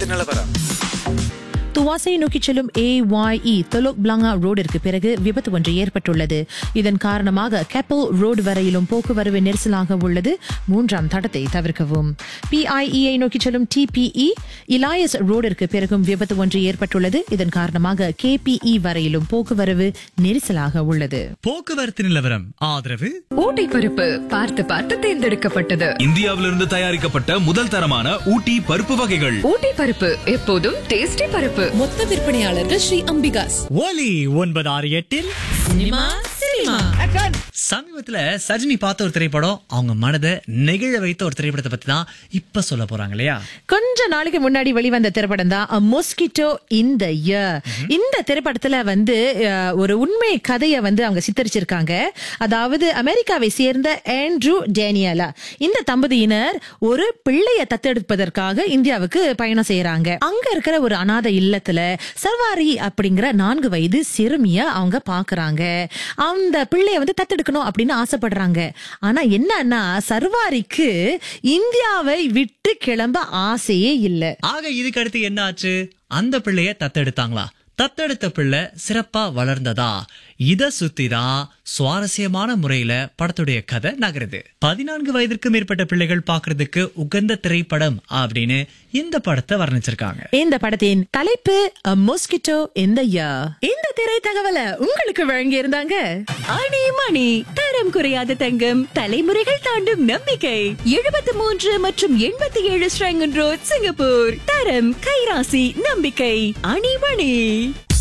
போக்குவரத்து நிலவரம் துவாசை நோக்கி செல்லும் ஏஒய்இ தொலோக் பிளாங்கா ரோடிற்கு பிறகு விபத்து ஒன்று ஏற்பட்டுள்ளது இதன் காரணமாக கெப்பல் ரோடு வரையிலும் போக்குவரவு நெரிசலாக உள்ளது மூன்றாம் தடத்தை தவிர்க்கவும் பிஐஇஐ நோக்கி செல்லும் டிபிஇ இலாயஸ் ரோடிற்கு பிறகும் விபத்து ஒன்று ஏற்பட்டுள்ளது இதன் காரணமாக கேபிஇ வரையிலும் போக்குவரவு நெரிசலாக உள்ளது போக்குவரத்து நிலவரம் ஆதரவு ஊட்டி பருப்பு பார்த்து பார்த்து தேர்ந்தெடுக்கப்பட்டது இந்தியாவிலிருந்து தயாரிக்கப்பட்ட முதல் தரமான ஊட்டி பருப்பு வகைகள் ஊட்டி பருப்பு எப்போதும் டேஸ்டி பருப்பு மொத்த விற்பனையாளர்கள் ஸ்ரீ அம்பிகாஸ் ஒலி ஒன்பது ஆறு எட்டில் சினிமா சினிமா சமீபத்துல சஜினி பார்த்த ஒரு திரைப்படம் அவங்க மனதை நெகிழ வைத்த ஒரு திரைப்படத்தை பத்தி தான் இப்ப சொல்ல போறாங்க இல்லையா கொஞ்ச நாளைக்கு முன்னாடி வெளிவந்த திரைப்படம் தான் மொஸ்கிட்டோ இந்த இயர் இந்த திரைப்படத்துல வந்து அஹ், ஒரு உண்மை கதையை வந்து அவங்க சித்தரிச்சிருக்காங்க அதாவது அமெரிக்காவை சேர்ந்த ஆண்ட்ரூ டேனியலா இந்த தம்பதியினர் ஒரு பிள்ளைய தத்தெடுப்பதற்காக இந்தியாவுக்கு பயணம் செய்யறாங்க அங்க இருக்கிற ஒரு அனாதை இல்லத்துல சர்வாரி அப்படிங்கிற நான்கு வயது சிறுமிய அவங்க பாக்குறாங்க அந்த பிள்ளைய வந்து தத்தெடுக்கணும் அப்படின்னு ஆசைப்படுறாங்க ஆனா என்னன்னா சர்வாரிக்கு இந்தியாவை விட்டு கிளம்ப ஆசையே இல்ல ஆக இதுக்கு அடுத்து என்ன ஆச்சு அந்த பிள்ளைய தத்தெடுத்தாங்களா தத்தெடுத்த பிள்ளை சிறப்பா வளர்ந்ததா இத சுத்தி தான் சுவாரஸ்யமான முறையில படத்துடைய கதை நகருது பதினான்கு வயதிற்கு மேற்பட்ட பிள்ளைகள் பாக்குறதுக்கு உகந்த திரைப்படம் அப்படின்னு இந்த படத்தை வர்ணிச்சிருக்காங்க இந்த படத்தின் தலைப்பு மொஸ்கிட்டோ இந்த இயர் இந்த திரை தகவலை உங்களுக்கு வழங்கி இருந்தாங்க அணி மணி தரம் குறையாத தங்கம் தலைமுறைகள் தாண்டும் நம்பிக்கை எழுபத்தி மூன்று மற்றும் எண்பத்தி ஏழு ஸ்ரங்கன் ரோட் சிங்கப்பூர் தரம் கைராசி நம்பிக்கை அணிமணி